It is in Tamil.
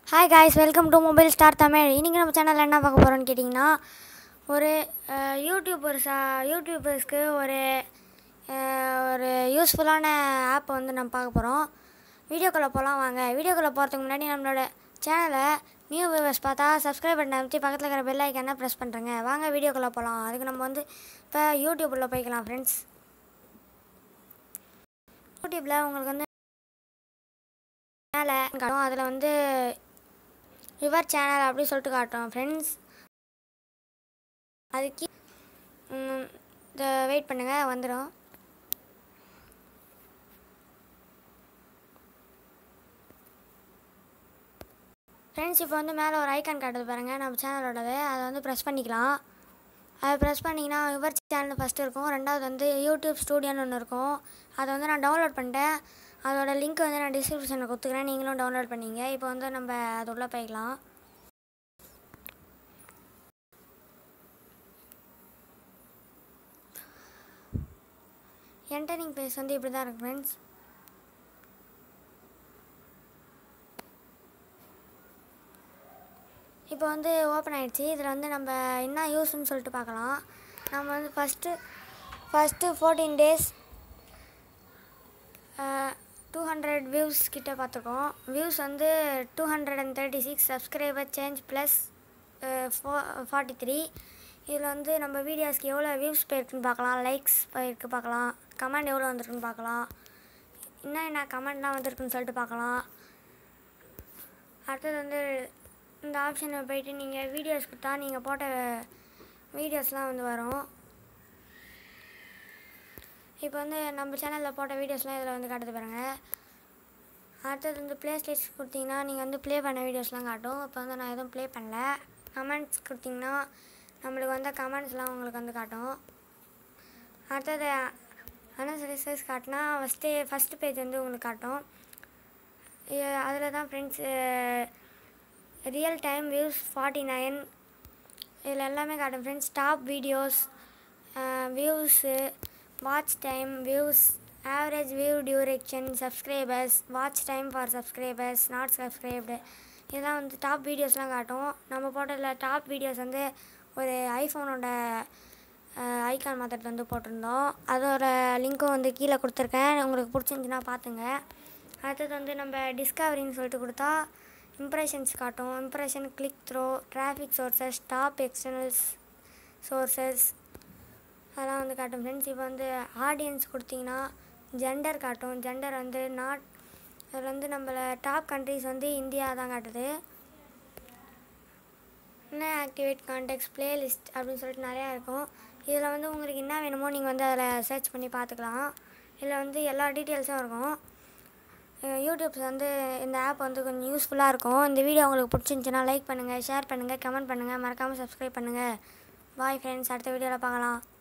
hi guys welcome to mobile star Tamil இன்றைக்கி நம்ம சேனலில் என்ன பார்க்க போகிறோம்னு கேட்டிங்கன்னா ஒரு அஹ், யூடியூபர்ஸா யூடியூபர்ஸ்க்கு ஒரு அஹ், ஒரு யூஸ்ஃபுல்லான ஆப் வந்து நம்ம பார்க்க போகிறோம் வீடியோக்குள்ளே போகலாம் வாங்க வீடியோக்குள்ளே போகிறதுக்கு முன்னாடி நம்மளோட சேனலை நியூ வியூவர்ஸ் பார்த்தா சப்ஸ்கிரைப் பண்ண அமைச்சு பக்கத்தில் இருக்கிற பெல் ஐக்கானை ப்ரெஸ் பண்ணுறேங்க வாங்க வீடியோக்குள்ளே போகலாம் அதுக்கு நம்ம வந்து இப்போ யூடியூப்பில் போய்க்கலாம் ஃப்ரெண்ட்ஸ் யூடியூப்பில் உங்களுக்கு வந்து மேலே காட்டும் அதில் வந்து யுவர் சேனல் அப்படி சொல்லிட்டு காட்டும் ஃப்ரெண்ட்ஸ் அதுக்கு ம், இந்த வெயிட் பண்ணுங்கள் வந்துடும் ஃப்ரெண்ட்ஸ் இப்போ வந்து மேலே ஒரு ஐக்கான் காட்டுது பாருங்கள் நம்ம சேனலோடது அதை வந்து ப்ரெஸ் பண்ணிக்கலாம் அதை ப்ரெஸ் பண்ணிங்கன்னா யுவர் சேனல் ஃபஸ்ட்டு இருக்கும் ரெண்டாவது வந்து யூடியூப் ஸ்டூடியோன்னு ஒன்று இருக்கும் அதை வந்து நான் டவுன்லோட் பண்ணிட்டேன் அதோட லிங்க் வந்து நான் டிஸ்கிரிப்ஷனில் கொடுத்துக்கிறேன் நீங்களும் டவுன்லோட் பண்ணீங்க இப்போ வந்து நம்ம அது உள்ளே போய்க்கலாம் என்டரிங் பேஸ் வந்து இப்படி தான் இருக்கு ஃப்ரெண்ட்ஸ் இப்போ வந்து ஓப்பன் ஆயிடுச்சு இதில் வந்து நம்ம என்ன யூஸ்னு சொல்லிட்டு பார்க்கலாம் நம்ம வந்து first first fourteen days two hundred views கிட்ட பார்த்துருக்கோம் வியூஸ் வந்து two hundred and thirty six subscriber change plus ஃபோ ஃபார்ட்டி த்ரீ இதில் வந்து நம்ம வீடியோஸ்க்கு எவ்வளோ வியூஸ் போயிருக்குன்னு பார்க்கலாம் லைக்ஸ் போயிருக்கு பார்க்கலாம் கமெண்ட் எவ்வளோ வந்திருக்குன்னு பார்க்கலாம் இன்னும் என்ன கமெண்ட்லாம் வந்திருக்குன்னு சொல்லிட்டு பார்க்கலாம் அடுத்தது வந்து இந்த ஆப்ஷனில் போயிட்டு நீங்கள் வீடியோஸ் கொடுத்தா நீங்கள் போட்ட வீடியோஸ்லாம் வந்து வரும் இப்போ வந்து நம்ம சேனலில் போட்ட வீடியோஸ்லாம் இதில் வந்து காட்டுது பாருங்க அடுத்தது வந்து ப்ளே ஸ்டேட்ஸ் கொடுத்தீங்கன்னா நீங்கள் வந்து ப்ளே பண்ண வீடியோஸ்லாம் காட்டும் இப்போ வந்து நான் எதுவும் ப்ளே பண்ணல கமெண்ட்ஸ் கொடுத்தீங்கன்னா நம்மளுக்கு வந்து கமெண்ட்ஸ்லாம் உங்களுக்கு வந்து காட்டும் அடுத்தது அனசரிசஸ் காட்டினா ஃபஸ்ட்டு ஃபஸ்ட்டு பேஜ் வந்து உங்களுக்கு காட்டும் அதில் தான் friends real time views forty nine இதில் எல்லாமே காட்டும் friends top videos views watch time views average view duration subscribers watch time for subscribers not subscribed இதெல்லாம் வந்து டாப் வீடியோஸ்லாம் காட்டும் நம்ம போட்டதில் டாப் வீடியோஸ் வந்து ஒரு ஐஃபோனோட ஐகான் மெத்தட் வந்து போட்டிருந்தோம் அதோட லிங்க்கும் வந்து கீழே கொடுத்துருக்கேன் உங்களுக்கு பிடிச்சிருந்துச்சுன்னா பார்த்துங்க அடுத்தது வந்து நம்ம டிஸ்கவரின்னு சொல்லிட்டு கொடுத்தா இம்ப்ரெஷன்ஸ் காட்டும் impression click through traffic sources top externals sources அதெல்லாம் வந்து காட்டும் ஃப்ரெண்ட்ஸ் இப்போ வந்து ஆடியன்ஸ் கொடுத்தீங்கன்னா ஜெண்டர் காட்டும் ஜெண்டர் வந்து நாட் அதில் வந்து நம்மள டாப் கண்ட்ரிஸ் வந்து இந்தியா தான் காட்டுது இன்னும் ஆக்டிவேட் கான்டெக்ட்ஸ் பிளேலிஸ்ட் அப்படின்னு சொல்லிட்டு நிறையா இருக்கும் இதில் வந்து உங்களுக்கு என்ன வேணுமோ நீங்கள் வந்து அதில் சர்ச் பண்ணி பார்த்துக்கலாம் இதில் வந்து எல்லா டீட்டெயில்ஸும் இருக்கும் யூடியூப்ஸ் வந்து இந்த ஆப் வந்து கொஞ்சம் யூஸ்ஃபுல்லாக இருக்கும் இந்த வீடியோ உங்களுக்கு பிடிச்சிருந்துச்சின்னா லைக் பண்ணுங்கள் ஷேர் பண்ணுங்கள் கமெண்ட் பண்ணுங்கள் மறக்காமல் சப்ஸ்கிரைப் பண்ணுங்கள் பாய் ஃப்ரெண்ட்ஸ் அடுத்த வீடியோவில் பார்க்கலாம்